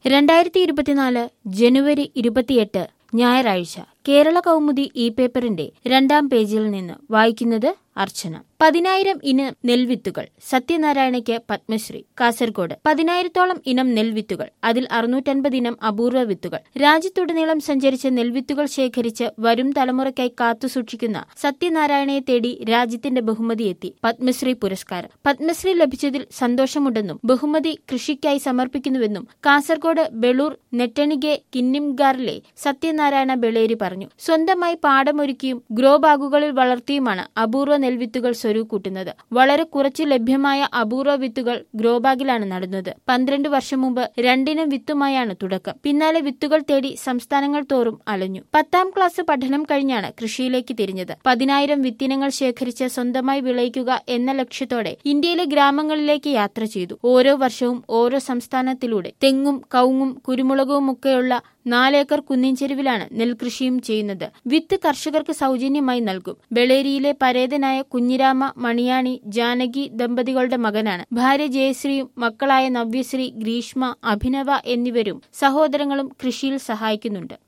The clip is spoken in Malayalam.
രണ്ടായിരത്തി ഇരുപത്തിനാല് ജനുവരി ഇരുപത്തിയെട്ട് ഞായറാഴ്ച കേരള കൗമുദി ഇ പേപ്പറിന്റെ രണ്ടാം പേജിൽ നിന്ന് വായിക്കുന്നത് അർച്ചന പതിനായിരം ഇനം നെൽവിത്തുകൾ സത്യനാരായണയ്ക്ക് പത്മശ്രീ കാസർഗോഡ് പതിനായിരത്തോളം ഇനം നെൽവിത്തുകൾ അതിൽ അറുന്നൂറ്റൻപത് ഇനം അപൂർവ വിത്തുകൾ രാജ്യത്തുടനീളം സഞ്ചരിച്ച് നെൽവിത്തുകൾ ശേഖരിച്ച് വരും തലമുറയ്ക്കായി കാത്തുസൂക്ഷിക്കുന്ന സത്യനാരായണയെ തേടി രാജ്യത്തിന്റെ ബഹുമതി എത്തി പത്മശ്രീ പുരസ്കാരം പത്മശ്രീ ലഭിച്ചതിൽ സന്തോഷമുണ്ടെന്നും ബഹുമതി കൃഷിക്കായി സമർപ്പിക്കുന്നുവെന്നും കാസർഗോഡ് ബെളൂർ നെട്ടണിഗെ കിന്നിംഗാറിലെ സത്യനാരായണ ബെളേരി പറഞ്ഞു സ്വന്തമായി പാടമൊരുക്കിയും ഗ്രോ ബാഗുകളിൽ വളർത്തിയുമാണ് അപൂർവ നെൽവിത്തുകൾ സ്വരൂകൂട്ടുന്നത് വളരെ കുറച്ച് ലഭ്യമായ അപൂർവ വിത്തുകൾ ഗ്രോ ബാഗിലാണ് നടുന്നത് പന്ത്രണ്ട് വർഷം മുമ്പ് രണ്ടിനം വിത്തുമായാണ് തുടക്കം പിന്നാലെ വിത്തുകൾ തേടി സംസ്ഥാനങ്ങൾ തോറും അലഞ്ഞു പത്താം ക്ലാസ് പഠനം കഴിഞ്ഞാണ് കൃഷിയിലേക്ക് തിരിഞ്ഞത് പതിനായിരം വിത്തിനങ്ങൾ ശേഖരിച്ച് സ്വന്തമായി വിളയിക്കുക എന്ന ലക്ഷ്യത്തോടെ ഇന്ത്യയിലെ ഗ്രാമങ്ങളിലേക്ക് യാത്ര ചെയ്തു ഓരോ വർഷവും ഓരോ സംസ്ഥാനത്തിലൂടെ തെങ്ങും കവുങ്ങും കുരുമുളകുമൊക്കെയുള്ള നാലേക്കർ കുന്നിൻചെരുവിലാണ് നെൽകൃഷിയും ചെയ്യുന്നത് വിത്ത് കർഷകർക്ക് സൗജന്യമായി നൽകും ബളേരിയിലെ പരേതനായ കുഞ്ഞിരാമ മണിയാണി ജാനകി ദമ്പതികളുടെ മകനാണ് ഭാര്യ ജയശ്രീയും മക്കളായ നവ്യശ്രീ ഗ്രീഷ്മ അഭിനവ എന്നിവരും സഹോദരങ്ങളും കൃഷിയിൽ സഹായിക്കുന്നുണ്ട്